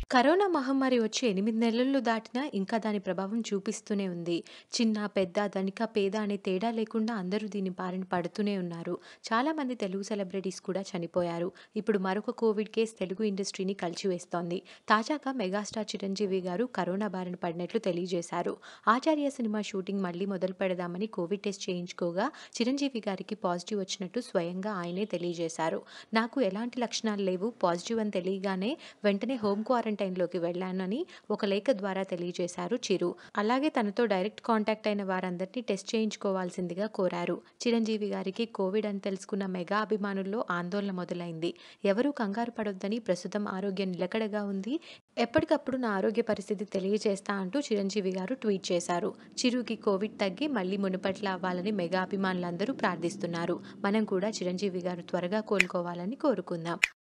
Corona మహమ్మారి వచ్చి 8 నెలలు దాటినా ఇంకా దాని ప్రభావం చూపిస్తూనే ఉంది. చిన్న, పెద్ద, ధనిక, పేద అనే తేడా లేకుండా అందరూ దీని బారిన పడుతూనే ఉన్నారు. చాలామంది తెలుగు సెలబ్రిటీస్ కూడా చనిపోయారు. ఇప్పుడు మరొక కోవిడ్ కేస్ తెలుగు ఇండస్ట్రీని కలిచివేస్తోంది. తాజాగా మెగాస్టార్ చిరంజీవి గారు కరోనా బారిన పడినట్లు తెలియజేశారు. 'ఆచార్య' సినిమా షూటింగ్ మళ్లీ మొదలు పెడదామని కోవిడ్ టెస్ట్ చేయించుకోగా చిరంజీవి గారికి పాజిటివ్ వచ్చినట్టు స్వయంగా ఆయనే తెలియజేశారు. నాకు ఎలాంటి లక్షణాలు లేవు. పాజిటివ్ అని తెలియగానే వెంటనే హోమ్ క్వారంటైన్‌లోకి వెళ్లానని ఒక లేఖ ద్వారా తెలియజేశారు చిరు. అలాగే తనతో డైరెక్ట్ కాంటాక్ట్ అయిన వారందరినీ టెస్ట్ చేయించుకోవాల్సిందిగా కోరారు. చిరంజీవి గారికి కోవిడ్ అని తెలుసుకున్న మెగా అభిమానుల్లో ఆందోళన మొదలైంది. ఎవరూ కంగారు పడొద్దని ప్రస్తుతం ఆరోగ్యం నిలకడగా ఉంది. ఎప్పటికప్పుడు నా ఆరోగ్య పరిస్థితి తెలియజేస్తా అంటూ చిరంజీవి గారు ట్వీట్ చేశారు. చిరుకి కోవిడ్ తగ్గి మళ్లీ మునుపట్లా అవ్వాలని మెగా అభిమానులందరూ ప్రార్థిస్తున్నారు. మనం కూడా చిరంజీవి గారు త్వరగా కోలుకోవాలని కోరుకుందాం.